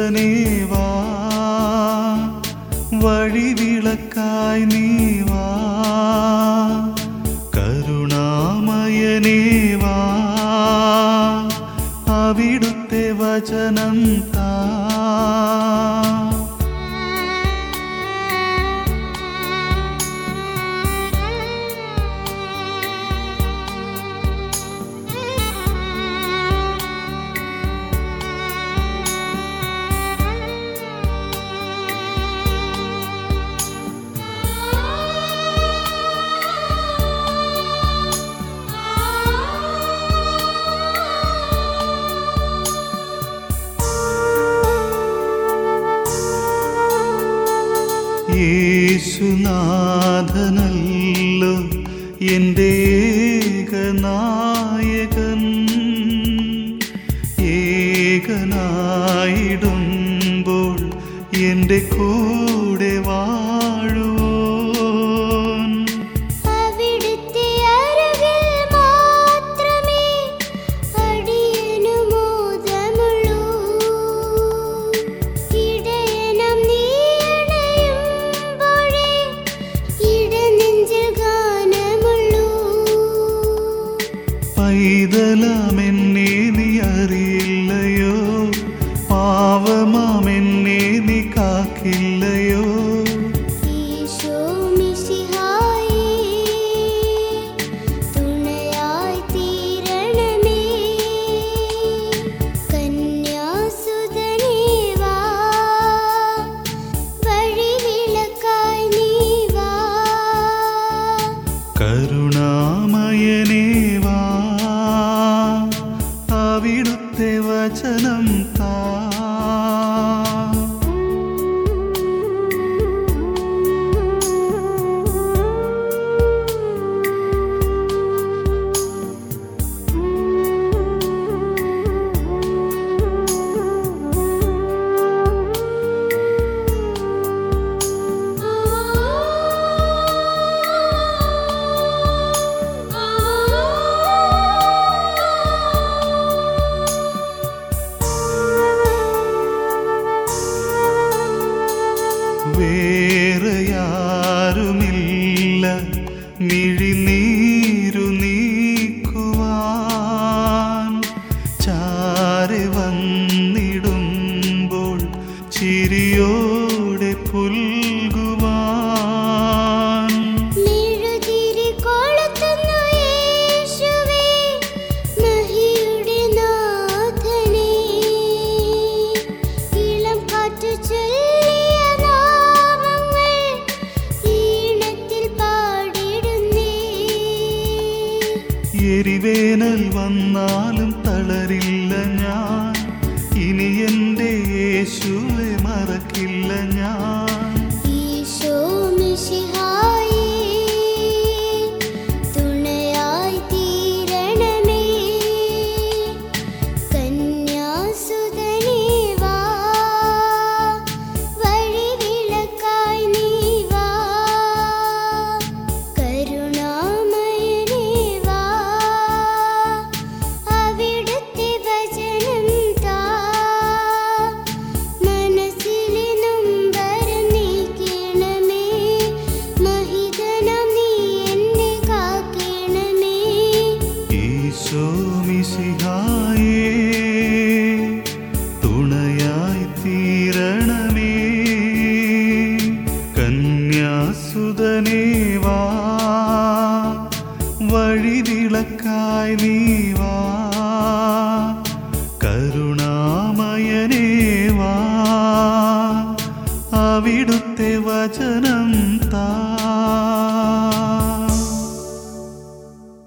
കന്യാസുതനേവാ വഴിവിളക്കായി നീവാ കരുണാമയനേവാ അവിടുത്തെ വചനം താ യേശുനാഥനല്ലോ എൻ്റെ ഏകനായകൻ ഏകനായിടുമ്പോൾ എൻ്റെ കൂടെ വാഴുവോൻ അവിടുത്തെ അരുകിൽ മാത്രമേ അടിയനു മോദമുള്ളൂ ഇടയനം നീണയുമ്പോഴേ ഇടനെഞ്ചിൽ ഗാനമുള്ളൂ പൈതലാമെന്നെ നീ അറിയില്ലയോ പാവമാമെന്നെ നീ കാക്കില്ലയോ ഈശോ മിശിഹായേ തുണയായി തീരണമേ കന്യാസുതനേ വാ വഴിവിളക്കായി നീ വാ കരുണാമയനേ വാ അവിടുത്തെ വചനം താ വേറെയാരുമില്ല മിഴിനീരു നീക്കുവാൻ ചാരെ വന്നിടുമ്പോൾ ചിരിയോടെ പുൽകുവാൻ മെഴുതിരി കൊളുത്തുന്നു യേശുവേ മഹിയുടെ നാഥനേ ഇളം കാറ്റു ചൊല്ലിയ നാമങ്ങൾ ഈണത്തിൽ പാടിടുന്നേ എരിവേനൽ വന്നാലും തളരില്ല ഞാൻ ഇനി എൻ്റെ യേശുവെ മറക്കില്ല ഞാൻ ഈശോ മിശിഹായേ തുണയായി തീരണമേ കന്യാസുതനേ വാ വഴിവിളക്കായി നീ വാ കരുണാമയനേ വാ അവിടുത്തെ വചനം താ മനസ്സിലെ നൊമ്പരം നീക്കണമേ മഹിതനം നീ എന്നെ കാക്കണമേ ഈശോ മിശിഹായേ തുണയായി തീരണമേ കന്യാസുതനേ വാ വഴിവിളക്കായി നീ വാ